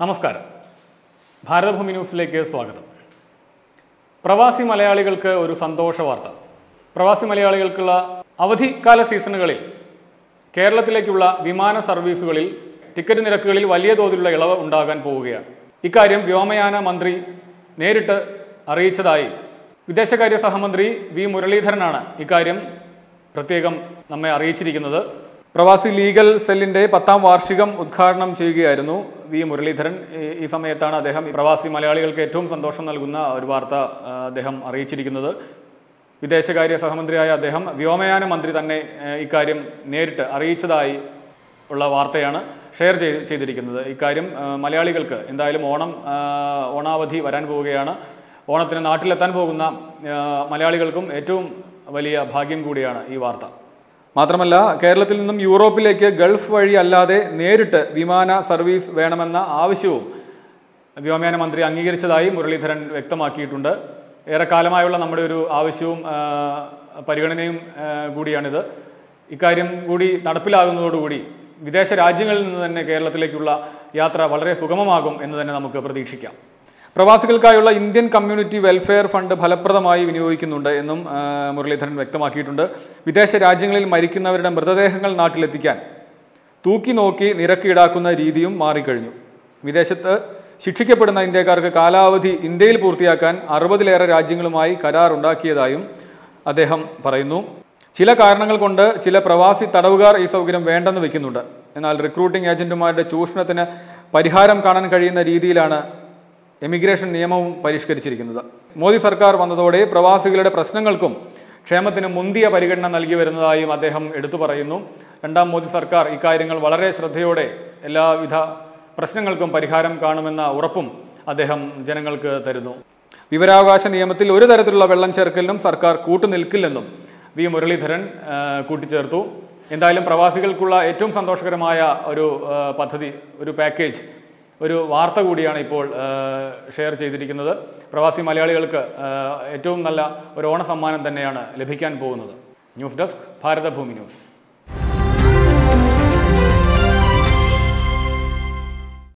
നമസ്കാരം ഭാരതഭൂമി ന്യൂസിലേക്ക് സ്വാഗതം പ്രവാസി മലയാളികൾക്ക് ഒരു സന്തോഷ വാർത്ത പ്രവാസി മലയാളികൾക്കുള്ള അവധിക്കാല സീസണുകളിൽ കേരളത്തിലേക്കുള്ള വിമാന സർവീസുകളിൽ ടിക്കറ്റ് നിരക്കുകളിൽ വലിയ തോതിലുള്ള ഇളവ് ഉണ്ടാകാൻ പോവുകയാണ് ഇക്കാര്യം വ്യോമയാന മന്ത്രി നേരിട്ട് അറിയിച്ചതായി വിദേശകാര്യ സഹമന്ത്രി വി മുരളീധരനാണ് ഇക്കാര്യം പ്രത്യേകം നമ്മെ അറിയിച്ചിരിക്കുന്നത് പ്രവാസി ലീഗൽ സെല്ലിന്റെ പത്താം വാർഷികം ഉദ്ഘാടനം ചെയ്യുകയായിരുന്നു വി മുരളീധരൻ ഈ- ഈ സമയത്താണ് അദ്ദേഹം പ്രവാസി മലയാളികൾക്ക് ഏറ്റവും സന്തോഷം നൽകുന്ന ഒരു വാർത്ത ആ, അദ്ദേഹം അറിയിച്ചിരിക്കുന്നത് വിദേശകാര്യ സഹമന്ത്രിയായ അദ്ദേഹം വ്യോമയാന മന്ത്രി തന്നെ ആ, ഇക്കാര്യം നേരിട്ട് അറിയിച്ചതായി ഉള്ള വാർത്തയാണ് ഷെയർ ചെയ്ത് ചെയ്തിരിക്കുന്നത് ഇക്കാര്യം ആ, മലയാളികൾക്ക് എന്തായാലും ഓണം ആ, ഓണാവധി വരാൻ പോവുകയാണ് ഓണത്തിന് നാട്ടിലെത്താൻ പോകുന്ന ആ, മലയാളികൾക്കും ഏറ്റവും വലിയ ഭാഗ്യം കൂടിയാണ് ഈ വാർത്ത മാത്രമല്ല കേരളത്തിൽ നിന്നും യൂറോപ്പിലേക്ക് ഗൾഫ് വഴി അല്ലാതെ നേരിട്ട് വിമാന സർവീസ് വേണമെന്ന ആവശ്യവും വ്യോമയാന മന്ത്രി അംഗീകരിച്ചതായി മുരളീധരൻ വ്യക്തമാക്കിയിട്ടുണ്ട് ഏറെക്കാലമായുള്ള നമ്മുടെ ഒരു ആവശ്യവും ആ, പരിഗണനയും ആ, കൂടിയാണിത് ഇക്കാര്യം കൂടി നടപ്പിലാകുന്നതോടുകൂടി വിദേശ രാജ്യങ്ങളിൽ നിന്ന് തന്നെ കേരളത്തിലേക്കുള്ള യാത്ര വളരെ സുഗമമാകും എന്ന് തന്നെ നമുക്ക് പ്രതീക്ഷിക്കാം പ്രവാസികൾക്കായുള്ള ഇന്ത്യൻ കമ്മ്യൂണിറ്റി വെൽഫെയർ ഫണ്ട് ഫലപ്രദമായി വിനിയോഗിക്കുന്നുണ്ട് എന്നും ആ, മുരളീധരൻ വ്യക്തമാക്കിയിട്ടുണ്ട് വിദേശ രാജ്യങ്ങളിൽ മരിക്കുന്നവരുടെ മൃതദേഹങ്ങൾ നാട്ടിലെത്തിക്കാൻ തൂക്കി നോക്കി നിരക്ക് ഈടാക്കുന്ന രീതിയും മാറിക്കഴിഞ്ഞു വിദേശത്ത് ശിക്ഷിക്കപ്പെടുന്ന ഇന്ത്യക്കാർക്ക് കാലാവധി ഇന്ത്യയിൽ പൂർത്തിയാക്കാൻ അറുപതിലേറെ രാജ്യങ്ങളുമായി കരാർ ഉണ്ടാക്കിയതായും അദ്ദേഹം പറയുന്നു ചില കാരണങ്ങൾ കൊണ്ട് ചില പ്രവാസി തടവുകാർ ഈ സൗകര്യം വേണ്ടെന്ന് വെക്കുന്നുണ്ട് എന്നാൽ റിക്രൂട്ടിംഗ് ഏജന്റുമാരുടെ ചൂഷണത്തിന് പരിഹാരം കാണാൻ കഴിയുന്ന രീതിയിലാണ് എമിഗ്രേഷൻ നിയമവും പരിഷ്കരിച്ചിരിക്കുന്നത് മോദി സർക്കാർ വന്നതോടെ പ്രവാസികളുടെ പ്രശ്നങ്ങൾക്കും ക്ഷേമത്തിന് മുന്തിയ പരിഗണന നൽകി വരുന്നതായും അദ്ദേഹം എടുത്തു പറയുന്നു രണ്ടാം മോദി സർക്കാർ ഇക്കാര്യങ്ങൾ വളരെ ശ്രദ്ധയോടെ എല്ലാവിധ പ്രശ്നങ്ങൾക്കും പരിഹാരം കാണുമെന്ന ഉറപ്പും അദ്ദേഹം ജനങ്ങൾക്ക് തരുന്നു വിവരാവകാശ നിയമത്തിൽ ഒരു തരത്തിലുള്ള വെള്ളം ചേർക്കലിനും സർക്കാർ കൂട്ടുനിൽക്കില്ലെന്നും വി മുരളീധരൻ ആ, കൂട്ടിച്ചേർത്തു എന്തായാലും പ്രവാസികൾക്കുള്ള ഏറ്റവും സന്തോഷകരമായ ഒരു ആ, പദ്ധതി ഒരു പാക്കേജ് ഒരു വാർത്ത കൂടിയാണ് ഇപ്പോൾ ആ, ഷെയർ ചെയ്തിരിക്കുന്നത് പ്രവാസി മലയാളികൾക്ക് ആ, ഏറ്റവും നല്ല ഒരു ഓണ സമ്മാനം തന്നെയാണ് ലഭിക്കാൻ പോകുന്നത് ന്യൂസ് ഡെസ്ക് ഭാരതഭൂമി ന്യൂസ്